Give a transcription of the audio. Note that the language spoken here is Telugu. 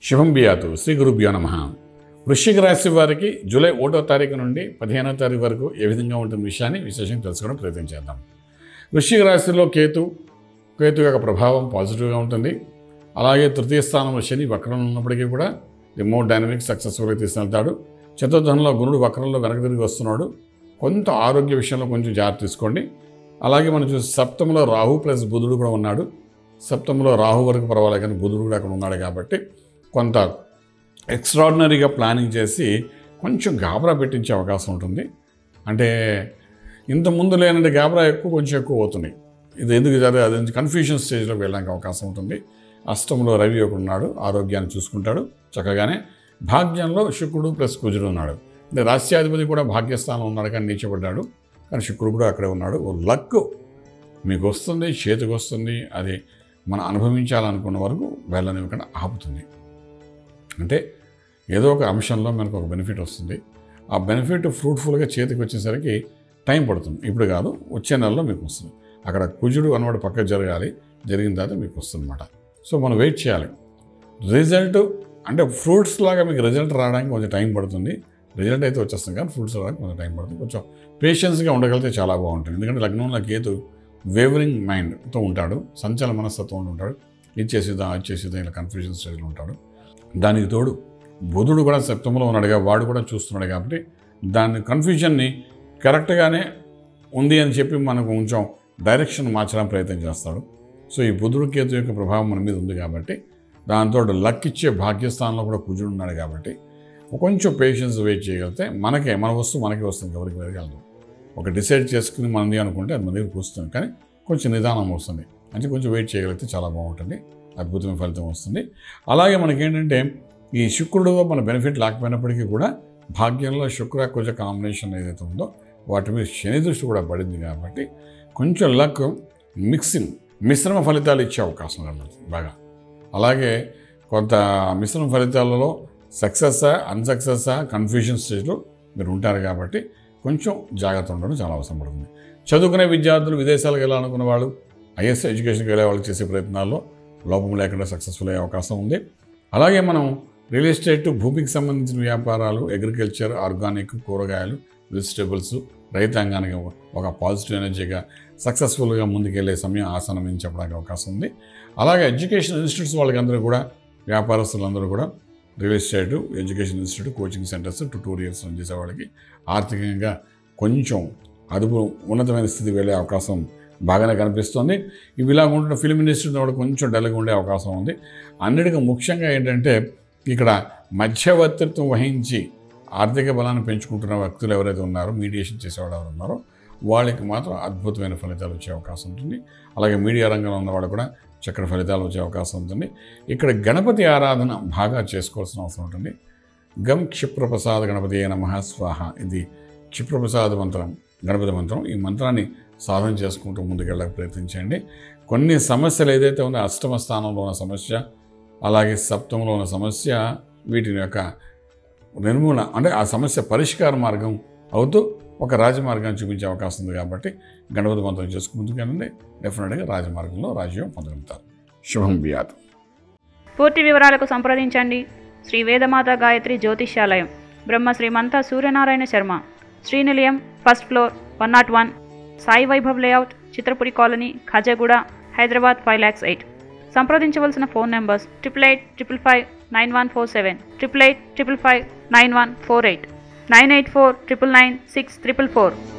శుభం బియాతు శ్రీ గురుభ్యో నమ వృశ్చిక రాశి వారికి జూలై ఒకటో తారీఖు నుండి పదిహేనో తారీఖు వరకు ఏ విధంగా ఉంటుంది విషయాన్ని విశేషంగా తెలుసుకోవడం ప్రయత్నం చేద్దాం వృశ్చిక రాశిలో కేతు కేతు యొక్క ప్రభావం పాజిటివ్గా ఉంటుంది అలాగే తృతీయ స్థానంలో శని వక్రం ఉన్నప్పటికీ కూడా ది మోర్ డైనమిక్ సక్సెస్ఫుల్గా తీసుకెళ్తాడు చతుర్థంలో గురుడు వక్రంలో వెనక తిరిగి వస్తున్నాడు కొంత ఆరోగ్య విషయంలో కొంచెం జాగ్రత్త తీసుకోండి అలాగే మనం చూసి సప్తమంలో రాహు ప్లస్ బుధుడు కూడా ఉన్నాడు సప్తమంలో రాహు వరకు పర్వాలేదు కానీ బుధుడు కూడా అక్కడ ఉన్నాడు కాబట్టి కొంత ఎక్స్ట్రాడినరీగా ప్లానింగ్ చేసి కొంచెం గాబరా పెట్టించే అవకాశం ఉంటుంది అంటే ఇంత ముందు లేనంటే గాబరా ఎక్కువ కొంచెం ఎక్కువ అవుతుంది ఇది ఎందుకు జరిగే అది కన్ఫ్యూషన్ స్టేజ్లో వెళ్ళడానికి అవకాశం ఉంటుంది అష్టంలో రవి ఒకడు ఉన్నాడు ఆరోగ్యాన్ని చూసుకుంటాడు చక్కగానే భాగ్యంలో శుక్రుడు ప్లస్ కుజుడు ఉన్నాడు అంటే రాష్ట్రాధిపతి కూడా భాగ్యస్థానం ఉన్నాడు కానీ నీచబడ్డాడు కానీ శుక్రుడు కూడా అక్కడే ఉన్నాడు ఓ లక్ మీకు వస్తుంది చేతికి వస్తుంది అది మనం అనుభవించాలనుకున్న వరకు వెళ్ళనివ్వకుండా ఆపుతుంది అంటే ఏదో ఒక అంశంలో మనకు ఒక బెనిఫిట్ వస్తుంది ఆ బెనిఫిట్ ఫ్రూట్ఫుల్గా చేతికి వచ్చేసరికి టైం పడుతుంది ఇప్పుడు కాదు వచ్చే నెలలో మీకు వస్తుంది అక్కడ కుజుడు అన్నవాడు పక్కకు జరగాలి జరిగిన తర్వాత మీకు వస్తుంది అనమాట సో మనం వెయిట్ చేయాలి రిజల్ట్ అంటే ఫ్రూట్స్ లాగా మీకు రిజల్ట్ రావడానికి కొంచెం టైం పడుతుంది రిజల్ట్ అయితే వచ్చేస్తుంది కానీ ఫ్రూట్స్ రావడానికి కొంచెం టైం పడుతుంది కొంచెం పేషెన్స్గా ఉండగలిగితే చాలా బాగుంటుంది ఎందుకంటే లగ్నంలో కేతు వేవరింగ్ మైండ్తో ఉంటాడు సంచలన మనస్తత్వం ఉంటాడు ఇది చేసేదా అది చేసేదా ఇలా కన్ఫ్యూజన్ స్టేజ్లో ఉంటాడు దానికి తోడు బుధుడు కూడా సప్తమంలో ఉన్నాడుగా వాడు కూడా చూస్తున్నాడు కాబట్టి దాని కన్ఫ్యూజన్ని కరెక్ట్గానే ఉంది అని చెప్పి మనకు కొంచెం డైరెక్షన్ మార్చడానికి ప్రయత్నం చేస్తాడు సో ఈ బుధుడు కేతు యొక్క ప్రభావం మన మీద ఉంది కాబట్టి దాంతో లక్ ఇచ్చే భాగ్యస్థానంలో కూడా కుజుడు ఉన్నాడు కాబట్టి కొంచెం పేషెన్స్ వెయిట్ చేయగలిగితే మనకే మన వస్తువు మనకే వస్తుంది ఎవరికి వెళ్ళగలదు ఒక డిసైడ్ చేసుకుని మనది అనుకుంటే అది మన దగ్గరికి వస్తుంది కానీ కొంచెం నిదానం వస్తుంది అంటే కొంచెం వెయిట్ చేయగలిగితే చాలా బాగుంటుంది అద్భుతమైన ఫలితం వస్తుంది అలాగే మనకేంటంటే ఈ శుక్రుడు మన బెనిఫిట్ లేకపోయినప్పటికీ కూడా భాగ్యంలో శుక్ర కుజ కాంబినేషన్ ఏదైతే ఉందో వాటి మీద శని దృష్టి కూడా పడింది కాబట్టి కొంచెం లక్ మిక్సింగ్ మిశ్రమ ఫలితాలు ఇచ్చే అవకాశం కనబడుతుంది బాగా అలాగే కొంత మిశ్రమ ఫలితాలలో సక్సెస్సా అన్సక్సెస్సా కన్ఫ్యూజన్ స్టేజ్లో మీరు ఉంటారు కాబట్టి కొంచెం జాగ్రత్త ఉండడం చాలా అవసరం పడుతుంది చదువుకునే విద్యార్థులు విదేశాలకు వెళ్ళాలనుకున్న వాళ్ళు ఐఎస్ ఎడ్యుకేషన్కి వెళ్ళే వాళ్ళు చేసే ప్రయత్నాల్లో లోపం లేకుండా సక్సెస్ఫుల్ అయ్యే అవకాశం ఉంది అలాగే మనం రియల్ ఎస్టేట్ భూమికి సంబంధించిన వ్యాపారాలు అగ్రికల్చర్ ఆర్గానిక్ కూరగాయలు వెజిటేబుల్స్ రైతాంగానికి ఒక పాజిటివ్ ఎనర్జీగా సక్సెస్ఫుల్గా ముందుకెళ్లే సమయం ఆసనం అని చెప్పడానికి అవకాశం ఉంది అలాగే ఎడ్యుకేషన్ ఇన్స్టిట్యూట్స్ వాళ్ళకందరూ కూడా వ్యాపారస్తులందరూ కూడా real estate education institute coaching centres tutorials run చేసే వాళ్ళకి ఆర్థికంగా కొంచెం అదుపు ఉన్నతమైన స్థితికి వెళ్ళే అవకాశం బాగానే కనిపిస్తుంది ఇవి ఇలా ఉంటున్న ఫిల్మ్ ఇండస్ట్రీ కూడా కొంచెం డల్గా ఉండే అవకాశం ఉంది అన్నిటికీ ముఖ్యంగా ఏంటంటే ఇక్కడ మధ్యవర్తిత్వం వహించి ఆర్థిక బలాన్ని పెంచుకుంటున్న వ్యక్తులు ఎవరైతే ఉన్నారో మీడియేషన్ చేసేవాళ్ళు ఎవరు ఉన్నారో వాళ్ళకి మాత్రం అద్భుతమైన ఫలితాలు వచ్చే అవకాశం ఉంటుంది అలాగే మీడియా రంగంలో ఉన్న వాళ్ళు కూడా చక్కటి ఫలితాలు వచ్చే అవకాశం ఉంటుంది ఇక్కడ గణపతి ఆరాధన బాగా చేసుకోవాల్సిన అవసరం ఉంటుంది గం క్షిప్రప్రసాద గణపతి అయిన మహాస్వాహ ఇది క్షిప్రప్రసాద మంత్రం గణపతి మంత్రం ఈ మంత్రాన్ని సాధన చేసుకుంటూ ముందుకెళ్ళడానికి ప్రయత్నించండి కొన్ని సమస్యలు ఏదైతే ఉందో అష్టమ స్థానంలో ఉన్న సమస్య అలాగే సప్తంలో ఉన్న సమస్య వీటిని యొక్క నిర్మూలన అంటే ఆ సమస్య పరిష్కార మార్గం అవుతూ ఒక రాజమార్గాన్ని చూపించే అవకాశం ఉంది కాబట్టి గణపతి మంత్రం చేసుకుంటుందండి డెఫినెట్గా రాజమార్గంలో రాజ్యం పొందగలుగుతారు శుభం బియాత్ పూర్తి వివరాలకు సంప్రదించండి Shri Vedamata Gayatri Jyotishyalayam Brahma Shrimanta Suryanarayana Sharma Srinilayam first floor one nought one Sai Vaibhav layout Chitrapuri colony Khajaguda Hyderabad five lakhs eight సంప్రదించవలసిన phone numbers triple eight triple five nine one four seven triple eight triple five nine one four eight nine eight four triple nine six triple four